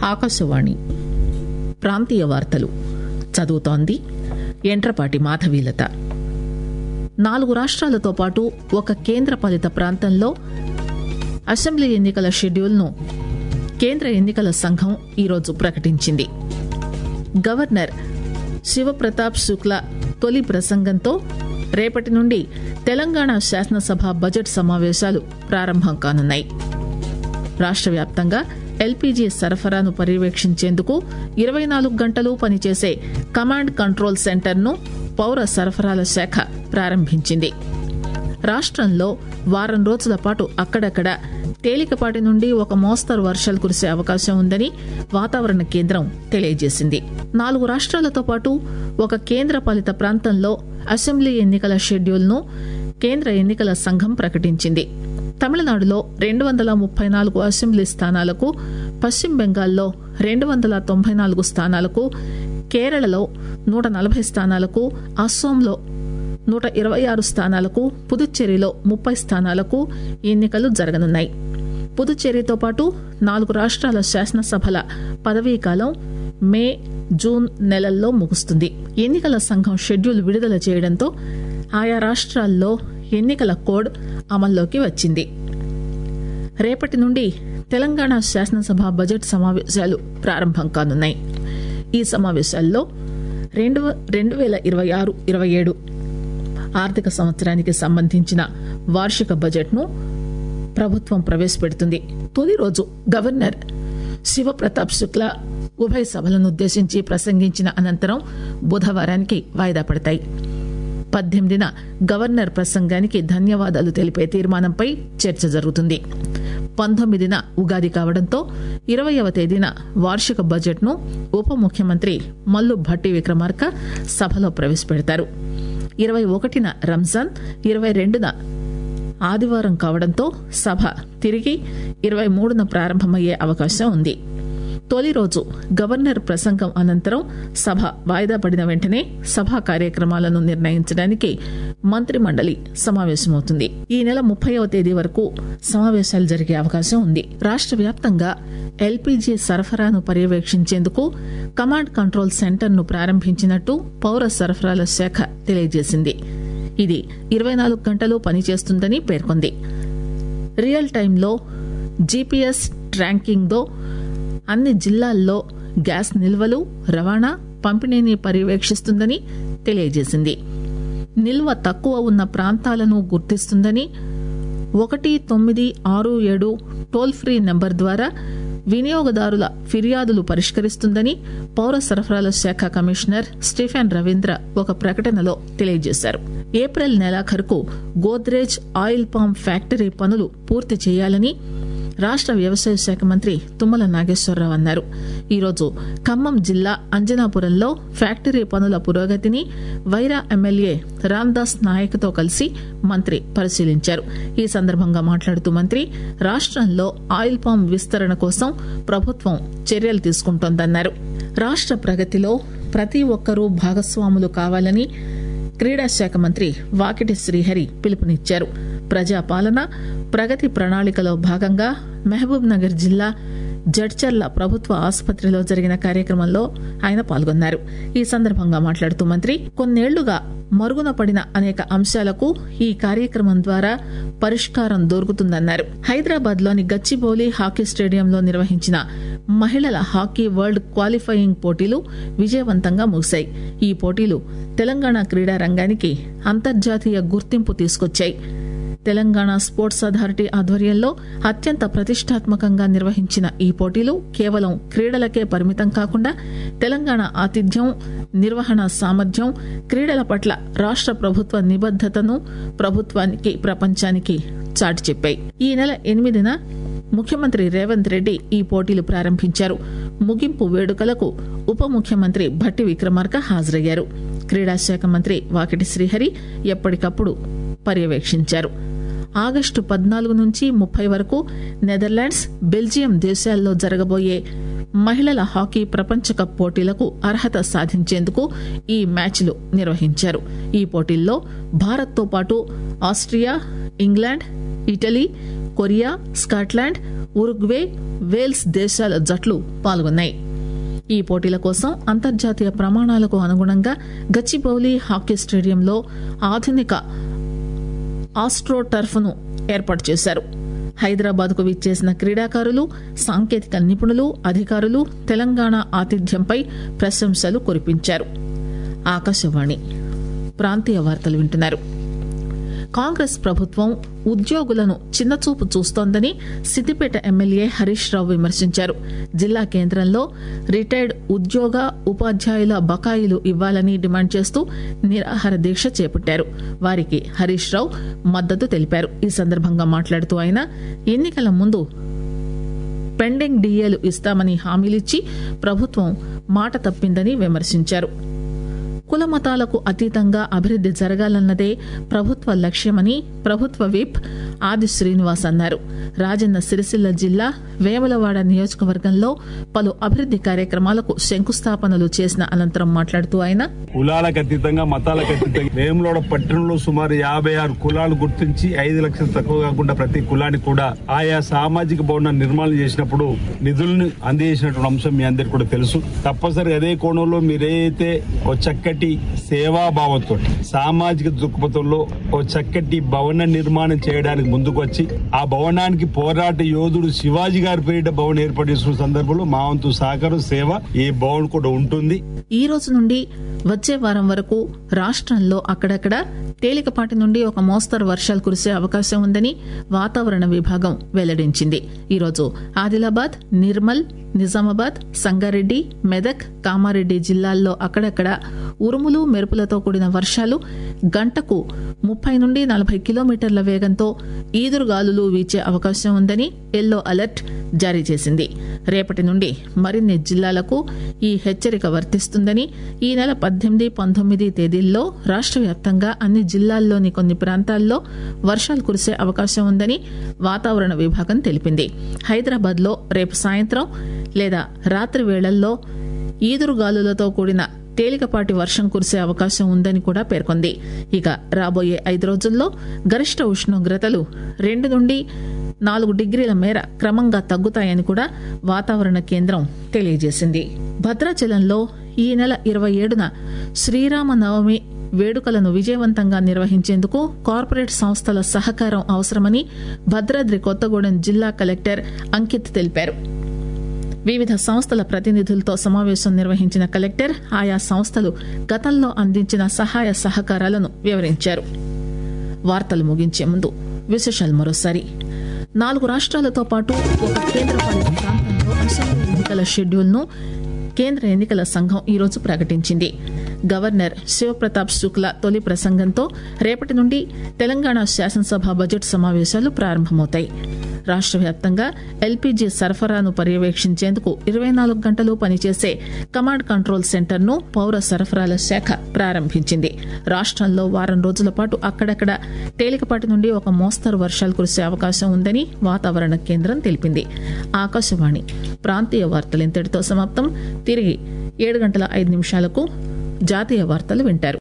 ఆకాశవాణి ప్రాంతీయ వార్తలు చదువుతోంది ఎంట్రపాటి మాధవీలత నాలుగు రాష్ట్రాలతో పాటు ఒక కేంద్రపాలిత ప్రాంతంలో అసెంబ్లీ ఎన్నికల షెడ్యూల్ను కేంద్ర ఎన్నికల సంఘం ఈరోజు ప్రకటించింది గవర్నర్ శివప్రతాప్ శుక్లా తొలి ప్రసంగంతో రేపటి నుండి తెలంగాణ శాసనసభ బడ్జెట్ సమావేశాలు ప్రారంభం కానున్నాయి రాష్ట్ర వ్యాప్తంగా ఎల్పీజీ సరఫరాను పర్యవేక్షించేందుకు ఇరవై నాలుగు గంటలు పనిచేసే కమాండ్ కంట్రోల్ సెంటర్ను పౌర సరఫరాల శాఖ ప్రారంభించింది రాష్ట్రంలో వారం రోజుల పాటు అక్కడక్కడ తేలికపాటి నుండి ఒక మోస్తరు వర్షాలు కురిసే అవకాశం ఉందని వాతావరణ కేంద్రం తెలియజేసింది నాలుగు రాష్ట్రాలతో పాటు ఒక కేంద్రపాలిత ప్రాంతంలో అసెంబ్లీ ఎన్నికల షెడ్యూల్ను కేంద్ర ఎన్నికల సంఘం ప్రకటించింది తమిళనాడులో రెండు వందల ముప్పై నాలుగు అసెంబ్లీ స్థానాలకు పశ్చిమ బెంగాల్లో రెండు వందల తొంభై నాలుగు స్థానాలకు కేరళలో నూట నలభై స్థానాలకు అస్సోంలో నూట ఇరవై ఆరు స్థానాలకు పుదుచ్చేరిలో ముప్పై స్థానాలకు ఎన్నికలు జరగనున్నాయి పుదుచ్చేరితో పాటు నాలుగు రాష్ట్రాల శాసనసభల పదవీకాలం మే జూన్ నెలల్లో ముగుస్తుంది ఎన్నికల సంఘం షెడ్యూల్ విడుదల చేయడంతో ఆయా రాష్ట్రాల్లో ఎన్నికల కోడ్ అమల్లోకి వచ్చింది రేపటి నుండి తెలంగాణ శాసనసభ బడ్జెట్ సమావేశాలు ప్రారంభం కానున్నాయి ఈ సమావేశాల్లో రెండు రెండు వేల ఇరవై ఆరు ఇరవై ఏడు ఆర్థిక సంవత్సరానికి సంబంధించిన వార్షిక బడ్జెట్ను ప్రభుత్వం ప్రవేశపెడుతుంది తొలి రోజు గవర్నర్ శివప్రతాప్ శుక్లా ఉభయ సభలను ఉద్దేశించి ప్రసంగించిన అనంతరం బుధవారానికి వాయిదా పడతాయి పద్దెనిమిదిన గవర్నర్ ప్రసంగానికి ధన్యవాదాలు తెలిపే తీర్మానంపై చర్చ జరుగుతుంది పంతొమ్మిదిన ఉగాది కావడంతో ఇరవయవ తేదీన వార్షిక బడ్జెట్ను ఉప ముఖ్యమంత్రి మల్లు భట్టి విక్రమార్క సభలో ప్రవేశపెడతారు ఇరవై ఒకటిన రంజాన్ ఇరవై రెండున ఆదివారం కావడంతో సభ తిరిగి ఇరవై మూడున ప్రారంభమయ్యే అవకాశం ఉంది తొలి రోజు గవర్నర్ ప్రసంగం అనంతరం సభ వాయిదా పడిన వెంటనే సభా కార్యక్రమాలను నిర్ణయించడానికి మంత్రి మండలి సమావేశమవుతుంది ఈ నెల ముప్పైవ తేదీ వరకు సమావేశాలు జరిగే అవకాశం ఉంది రాష్ట్ర వ్యాప్తంగా ఎల్పీజీ సరఫరాను పర్యవేక్షించేందుకు కమాండ్ కంట్రోల్ సెంటర్ను ప్రారంభించినట్టు పౌర సరఫరాల శాఖ తెలియజేసింది ఇది ఇరవై నాలుగు గంటలు పనిచేస్తుందని పేర్కొంది రియల్ టైంలో జీపీఎస్ ట్రాకింగ్తో అన్ని జిల్లాల్లో గ్యాస్ నిల్వలు రవాణా పంపిణీని పర్యవేక్షిస్తుందని తెలియజేసింది నిల్వ తక్కువ ఉన్న ప్రాంతాలను గుర్తిస్తుందని ఒకటి తొమ్మిది ఆరు ఏడు టోల్ ఫ్రీ నెంబర్ ద్వారా వినియోగదారుల ఫిర్యాదులు పరిష్కరిస్తుందని పౌర సరఫరాల శాఖ కమిషనర్ స్టీఫెన్ రవీంద్ర ఒక ప్రకటనలో తెలియజేశారు ఏప్రిల్ నెలాఖరుకు గోద్రేజ్ ఆయిల్ పామ్ ఫ్యాక్టరీ పనులు పూర్తి చేయాలని రాష్ట్ర వ్యవసాయ శాఖ మంత్రి తుమ్మల నాగేశ్వరరావు అన్నారు ఈరోజు ఖమ్మం జిల్లా అంజనాపురంలో ఫ్యాక్టరీ పనుల పురోగతిని వైరా ఎమ్మెల్యే రామ్దాస్ నాయక్ తో కలిసి మంత్రి పరిశీలించారు ఈ సందర్భంగా మాట్లాడుతూ మంత్రి రాష్ట్రంలో ఆయిల్ పామ్ విస్తరణ కోసం ప్రభుత్వం చర్యలు తీసుకుంటోందన్నారు రాష్ట్ర ప్రగతిలో ప్రతి ఒక్కరూ భాగస్వాములు కావాలని క్రీడా శాఖ మంత్రి వాకిటి శ్రీహరి పిలుపునిచ్చారు ప్రజాపాలన ప్రగతి ప్రణాళికలో భాగంగా మహబూబ్ నగర్ జిల్లా జడ్చర్ల ప్రభుత్వ ఆసుపత్రిలో జరిగిన కార్యక్రమంలో ఆయన పాల్గొన్నారు ఈ సందర్భంగా మాట్లాడుతూ మంత్రి కొన్నేళ్లుగా మరుగున పడిన అనేక అంశాలకు ఈ కార్యక్రమం ద్వారా పరిష్కారం దొరుకుతుందన్నారు హైదరాబాద్ లోని గచ్చిబౌలి హాకీ స్టేడియంలో నిర్వహించిన మహిళల హాకీ వరల్డ్ క్వాలిఫైయింగ్ పోటీలు విజయవంతంగా ముగిశాయి ఈ పోటీలు తెలంగాణ క్రీడా రంగానికి అంతర్జాతీయ గుర్తింపు తీసుకొచ్చాయి తెలంగాణ స్పోర్ట్స్ అథారిటీ ఆధ్వర్యంలో అత్యంత ప్రతిష్టాత్మకంగా నిర్వహించిన ఈ పోటీలు కేవలం క్రీడలకే పరిమితం కాకుండా తెలంగాణ ఆతిథ్యం నిర్వహణ సామర్థ్యం క్రీడల పట్ల రాష్ట్ర ప్రభుత్వ నిబద్దతను ప్రభుత్వానికి ప్రపంచానికి చాటి చెప్పాయి ఈ నెల ఎనిమిదిన ముఖ్యమంత్రి రేవంత్ రెడ్డి ఈ పోటీలు ప్రారంభించారు ముగింపు వేడుకలకు ఉప ముఖ్యమంత్రి భట్టి విక్రమార్క హాజరయ్యారు క్రీడాశాఖ మంత్రి వాకిటి శ్రీహరి ఎప్పటికప్పుడు పర్యవేక్షించారు ఆగస్టు పద్నాలుగు నుంచి ముప్పై వరకు నెదర్లాండ్స్ బెల్జియం దేశాల్లో జరగబోయే మహిళల హాకీ ప్రపంచ కప్ పోటీలకు అర్హత సాధించేందుకు ఈ మ్యాచ్లు నిర్వహించారు ఈ పోటీల్లో భారత్తో పాటు Austria England Italy Korea Scotland Uruguay Wales దేశాల జట్లు పాల్గొన్నాయి ఈ పోటీల కోసం అంతర్జాతీయ ప్రమాణాలకు అనుగుణంగా గచ్చిబౌలి హాకీ స్టేడియంలో ఆధునిక ఆస్ట్రో టర్ఫ్ను ఏర్పాటు చేశారు హైదరాబాద్ కు విచ్చేసిన క్రీడాకారులు సాంకేతిక నిపుణులు అధికారులు తెలంగాణ ఆతిథ్యంపై ప్రశంసలు కురిపించారు ఆకాశవాణి ప్రాంతీయ వార్తలు వింటున్నారు కాంగ్రెస్ ప్రభుత్వం ఉద్యోగులను చిన్నచూపు చూస్తోందని సిద్దిపేట ఎమ్మెల్యే హరీష్ రావు విమర్శించారు జిల్లా కేంద్రంలో రిటైర్డ్ ఉద్యోగ ఉపాధ్యాయుల బకాయిలు ఇవ్వాలని డిమాండ్ చేస్తూ నిరాహార దీక్ష చేపట్టారు వారికి హరీష్ రావు మద్దతు తెలిపారు ఈ సందర్భంగా మాట్లాడుతూ ఆయన ఎన్నికల ముందు పెండింగ్ డిఏలు ఇస్తామని హామీలిచ్చి ప్రభుత్వం మాట తప్పిందని విమర్శించారు కుల మతాలకు అతీతంగా అభివృద్ది జరగాలన్నదే ప్రభుత్వ లక్ష్యమని ప్రభుత్వ విప్ ఆది శ్రీనివాస్ అన్నారు రాజన్న సిరిసిల్ల జిల్లా వేములవాడ నియోజకవర్గంలో పలు అభివృద్ది కార్యక్రమాలకు శంకుస్థాపనలు చేసిన అనంతరం మాట్లాడుతూ ఆయన కులాలకు అతీతంగా మతాలకు అతీతంగా వేములవాడ పట్టణంలో సుమారు యాభై ఆరు కులాలు గుర్తించి ఐదు లక్షలు తక్కువ కాకుండా ప్రతి కులానికి కూడా ఆయా సామాజిక భవనాన్ని నిర్మాణం చేసినప్పుడు నిధులను అందజేసినటువంటి అంశం మీ అందరికి కూడా తెలుసు తప్పనిసరిగా అదే కోణంలో మీరైతే ఓ చక్కటి సేవాభావంతో సామాజిక దృక్పథంలో ఓ చక్కటి భవన నిర్మాణం చేయడానికి ముందుకు వచ్చి ఆ భవనానికి పోరాట యోధుడు శివాజీ గారి పేరిట భవనం ఏర్పాటు చేసుకున్న సందర్భంలో మా వంతు సహకారం సేవ ఈ భవన్ కూడా ఉంటుంది ఈ రోజు నుండి వచ్చే వారం వరకు రాష్ట్రంలో అక్కడక్కడ తేలికపాటి నుండి ఒక మోస్తరు వర్షాలు కురిసే అవకాశం ఉందని వాతావరణ విభాగం వెల్లడించింది ఈరోజు ఆదిలాబాద్ నిర్మల్ నిజామాబాద్ సంగారెడ్డి మెదక్ కామారెడ్డి జిల్లాల్లో అక్కడక్కడ ఉరుములు మెరుపులతో కూడిన వర్షాలు గంటకు ముప్పై నుండి నలభై కిలోమీటర్ల వేగంతో ఈదురుగాలులు వీచే అవకాశం ఉందని ఎల్లో అలర్ట్ జారీ చేసింది రేపటి నుండి మరిన్ని జిల్లాలకు ఈ హెచ్చరిక వర్తిస్తుందని ఈ నెల పద్దెనిమిది పంతొమ్మిది తేదీల్లో రాష్ట్ర వ్యాప్తంగా అన్ని జిల్లాల్లోని కొన్ని ప్రాంతాల్లో వర్షాలు కురిసే అవకాశం ఉందని వాతావరణ విభాగం తెలిపింది హైదరాబాద్ లో రేపు సాయంత్రం లేదా రాత్రి వేళల్లో ఈదురుగాలులతో కూడిన తేలికపాటి వర్షం కురిసే అవకాశం ఉందని కూడా పేర్కొంది ఇక రాబోయే ఐదు రోజుల్లో గరిష్ట ఉష్ణోగ్రతలు రెండు నుండి నాలుగు డిగ్రీల మేర క్రమంగా తగ్గుతాయని కూడా వాతావరణ కేంద్రం తెలియజేసింది భద్రాచలంలో ఈ నెల ఇరవై ఏడున శ్రీరామ నవమి వేడుకలను విజయవంతంగా నిర్వహించేందుకు కార్పొరేట్ సంస్థల సహకారం అవసరమని భద్రాద్రి కొత్తగూడెం జిల్లా కలెక్టర్ అంకిత్ తెలిపారు వివిధ సంస్థల ప్రతినిధులతో సమావేశం నిర్వహించిన కలెక్టర్ ఆయా సంస్థలు గతంలో అందించిన సహాయ సహకారాలను వివరించారు వార్తలు ముగించే ముందు విశేషాలు మరోసారి నాలుగు రాష్ట్రాలతో పాటు ఒక కేంద్రపాలిత ప్రాంతంలో అసెంబ్లీ ఎన్నికల షెడ్యూల్ను కేంద్ర ఎన్నికల సంఘం ఈరోజు ప్రకటించింది గవర్నర్ శివప్రతాప్ శుక్లా తొలి ప్రసంగంతో రేపటి నుండి తెలంగాణ శాసనసభ బడ్జెట్ సమావేశాలు ప్రారంభమవుతాయి రాష్ట్ర వ్యాప్తంగా ఎల్పీజీ సరఫరాను పర్యవేక్షించేందుకు ఇరవై నాలుగు గంటలు పనిచేసే కమాండ్ కంట్రోల్ సెంటర్ ను పౌర సరఫరాల శాఖ ప్రారంభించింది రాష్ట్రంలో వారం రోజుల పాటు అక్కడక్కడ తేలికపాటి నుండి ఒక మోస్తరు వర్షాలు కురిసే అవకాశం ఉందని వాతావరణ కేంద్రం తెలిపింది ఆకాశవాణి ప్రాంతీయ వార్తలు ఇంతటితో సమాప్తం తిరిగి ఏడు గంటల ఐదు నిమిషాలకు జాతీయ వార్తలు వింటారు